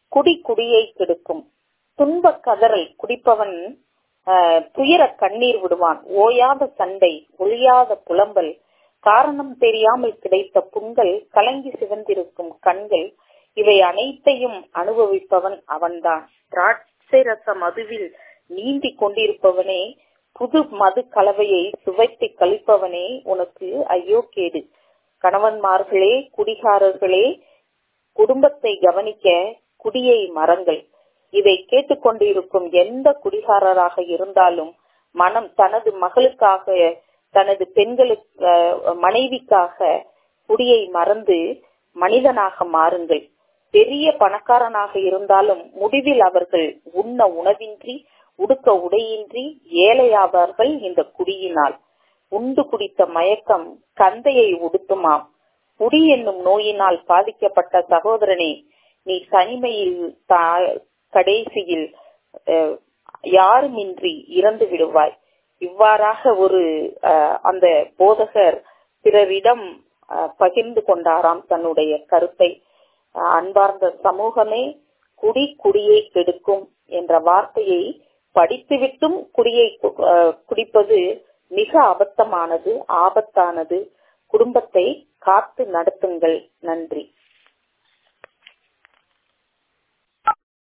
குடி குடியை கெடுக்கும் துன்ப கதறல் குடிப்பவன் துயர கண்ணீர் விடுவான் ஓயாத சண்டை ஒழியாத புலம்பல் காரணம் தெரியாமல் கிடைத்த புண்கள் கலங்கி சிவந்திருக்கும் கண்கள் இவை அனைத்தையும் அனுபவிப்பவன் அவன்தான் திராட்சை ரச மதுவில் நீந்தி கொண்டிருப்பவனே புது மது கலவையை சுவைத்து கழிப்பவனே உனக்கு ஐயோ கேடு கணவன்மார்களே குடிகாரர்களே குடும்பத்தை கவனிக்க குடியை மரங்கள் இதை கேட்டுக்கொண்டிருக்கும் எந்த குடிகாரராக இருந்தாலும் மனம் தனது மகளுக்காக தனது பெண்களுக்கு மனைவிக்காக குடியை மறந்து மனிதனாக மாறுங்கள் பெரிய பணக்காரனாக இருந்தாலும் முடிவில் அவர்கள் உண்ண உணவின்றி உடுக்க உடையின்றி ஏழையாவார்கள் இந்த குடியினால் உண்டு குடித்த மயக்கம் கந்தையை உடுத்துமாம் குடி என்னும் நோயினால் பாதிக்கப்பட்ட சகோதரனே நீ தனிமையில் கடைசியில் யாருமின்றி இறந்து விடுவாய் இவ்வாறாக ஒரு அந்த போதகர் பிறரிடம் பகிர்ந்து கொண்டாராம் தன்னுடைய கருத்தை அன்பார்ந்த சமூகமே குடி குடியை கெடுக்கும் என்ற வார்த்தையை படித்துவிட்டும் குடியை குடிப்பது மிக அபத்தமானது ஆபத்தானது குடும்பத்தை காத்து நடத்துங்கள் நன்றி